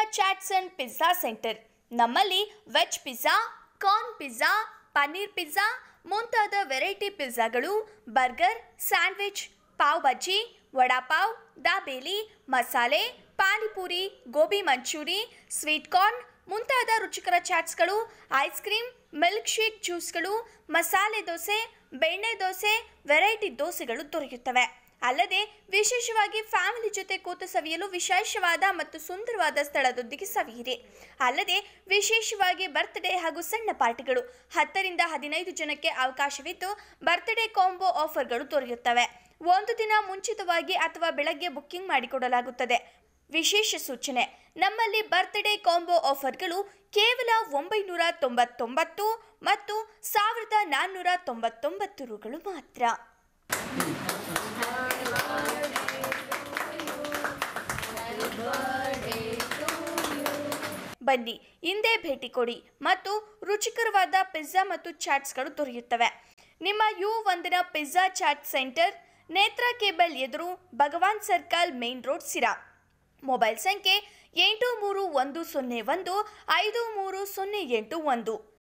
chaats and pizza centre ನಮ್ಮಲ್ಲಿ veg pizza corn pizza paneer pizza ಮುಂತಾದ variety ಪಿಜ್ಜಾಗಳು burger sandwich pav bajji vada pav dabeli masala panipuri gobi manchurian sweet corn ಮುಂತಾದ ರುಚಿಕರ ಚಾಟ್ಸ್ಗಳು ಐಸ್ ಕ್ರೀಮ್ ಮಿಲ್ಕ್ ಶೇಕ್ ಜ್ಯೂಸ್ಗಳು ಮಸಾಲೆ ದೋಸೆ ಬೆಣ್ಣೆ ದೋಸೆ ವೆರೈಟಿ ದೋಸೆಗಳು ದೊರೆಯುತ್ತವೆ ಅಲ್ಲದೆ ವಿಶೇಷವಾಗಿ ಫ್ಯಾಮಿಲಿ ಜೊತೆ ಕೂತು ಸವಿಯಲು ವಿಶೇಷವಾದ ಮತ್ತು ಸುಂದರವಾದ ಸ್ಥಳದೊಂದಿಗೆ ಸವಿಯಿರಿ ಅಲ್ಲದೆ ವಿಶೇಷವಾಗಿ ಬರ್ತ್ಡೇ ಹಾಗೂ ಸಣ್ಣ ಪಾರ್ಟಿಗಳು ಹತ್ತರಿಂದ ಹದಿನೈದು ಜನಕ್ಕೆ ಅವಕಾಶವಿದ್ದು ಬರ್ತ್ಡೇ ಕಾಂಬೋ ಆಫರ್ಗಳು ದೊರೆಯುತ್ತವೆ ಒಂದು ದಿನ ಮುಂಚಿತವಾಗಿ ಅಥವಾ ಬೆಳಗ್ಗೆ ಬುಕ್ಕಿಂಗ್ ಮಾಡಿಕೊಡಲಾಗುತ್ತದೆ ವಿಶೇಷ ಸೂಚನೆ ನಮ್ಮಲ್ಲಿ ಬರ್ತ್ಡೇ ಕಾಂಬೋ ಆಫರ್ಗಳು ಕೇವಲ ಒಂಬೈನೂರ ತೊಂಬತ್ತೊಂಬತ್ತು ಮತ್ತು ಸಾವಿರದ ನಾನ್ನೂರ ತೊಂಬತ್ತೊಂಬತ್ತು ರುಗಳು ಮಾತ್ರ ಬನ್ನಿ ಹಿಂದೆ ಭೇಟಿ ಕೊಡಿ ಮತ್ತು ರುಚಿಕರವಾದ ಪಿಜ್ಜಾ ಮತ್ತು ಚಾಟ್ಸ್ಗಳು ದೊರೆಯುತ್ತವೆ ನಿಮ್ಮ ಯು Vandana pizza chaat centre Netra cable ಎದುರು Bhagwan circle main road Sira mobile ಸಂಖ್ಯೆ ಎಂಟು ಮೂರು ಒಂದು ಸೊನ್ನೆ ಒಂದು ಐದು ಮೂರು ಸೊನ್ನೆ ಎಂಟು ಒಂದು